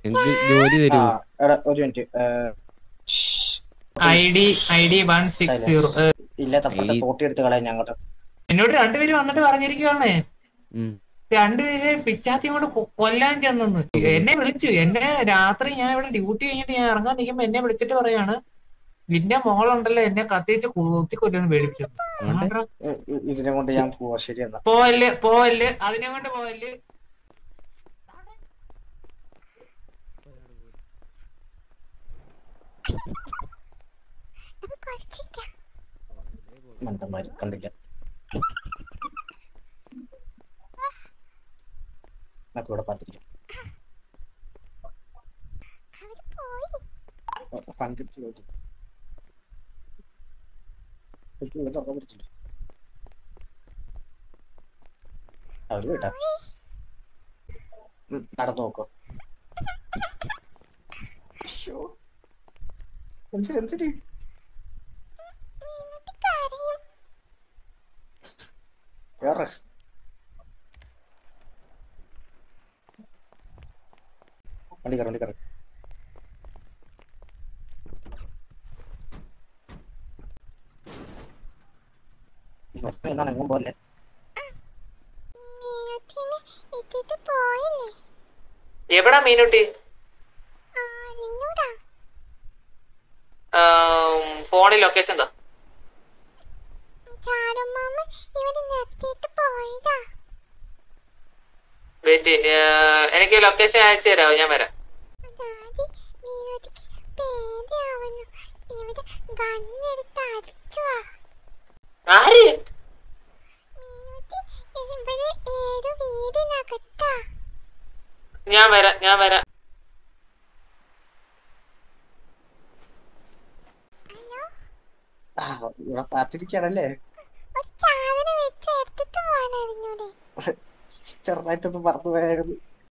എനിക്ക് ജോലി ആ തരുമോ എടാ ഒരു minute I D I D one six zero ഇല്ലാത്ത ഈ- തോട്ടി എടുത്ത് കളയാൻ ഞങ്ങോട്ട് എന്നോട് രണ്ടുപേര് വന്നിട്ട് പറഞ്ഞിരിക്കുവാണേ ഉം. രണ്ടുപേര് പിച്ചാത്തി കൊണ്ട് കൊ- കൊല്ലാൻ ചെന്നെന്ന് എന്നെ വിളിച്ചു എന്നെ രാത്രി ഞാൻ ഇവിടെ ഡ്യൂട്ടി കഴിഞ്ഞിട്ട് ഞാൻ ഇറങ്ങാൻ നിൽക്കുമ്പോ എന്നെ വിളിച്ചിട്ട് പറയാണ് നിന്റെ മോളുണ്ടല്ലോ എന്നെ കത്തിച്ച് കുത്തി കൊല്ലുന്നു പേടിപ്പിച്ചു ആണ്ടെ? ഇ- ഇ- ഇതിനെ കൊണ്ട് ഞാൻ പോവാ ശരി എന്നാ പോവല്ല് പോവല്ല് അതിനെ കൊണ്ട് പോവല്ല് മണ്ടന്മാര് കണ്ടില്ല നമുക്ക് ഇവിടെ പാത്തിരിക്കാം കണ്ടിട്ട് പോയിട്ട് ഇവിടെ തുറക്കാൻ പറ്റില്ല അവര് കേട്ടാ നടന്നു നോക്കോ അയ്യോ എന്തിന് എന്തിന് വേറെ വണ്ടി കയറി വണ്ടി കയറി എന്നാണ് എങ്ങും പോലെ മീനുട്ടിനെ ഇട്ടിട്ട് പോയില്ലേ എവിടാ മീനുട്ടി ആ നിന്നോടാ ഫോണിൽ ലൊക്കേഷൻ എന്താ ചാരുമാമ ഇവര് നിർത്തിയിട്ട് പോയതാ വെയിറ്റ് എനിക്ക് ലൊക്കേഷൻ അയച്ചു തരാമോ ഞാൻ വരാം അതായത് മീനുട്ടിക്ക് പേടിയാവുന്നു ഇവിടെ ഗണ്ണെടുത്ത് അടിച്ചുവാ ആര് മീനുട്ടി ഇവിടെ ഏഴു വീടിനകത്താ ഞാൻ വരാം ഞാൻ വരാം ഹലോ ആ ഇവിടെ പാത്തിരിക്കാണല്ലേ ഒരു സാധനം വെച്ച് എടുത്തിട്ട് പോകാൻ അറിഞ്ഞൂടെ ചെറുതായിട്ടൊന്ന് മറന്നു പോയായിരുന്നു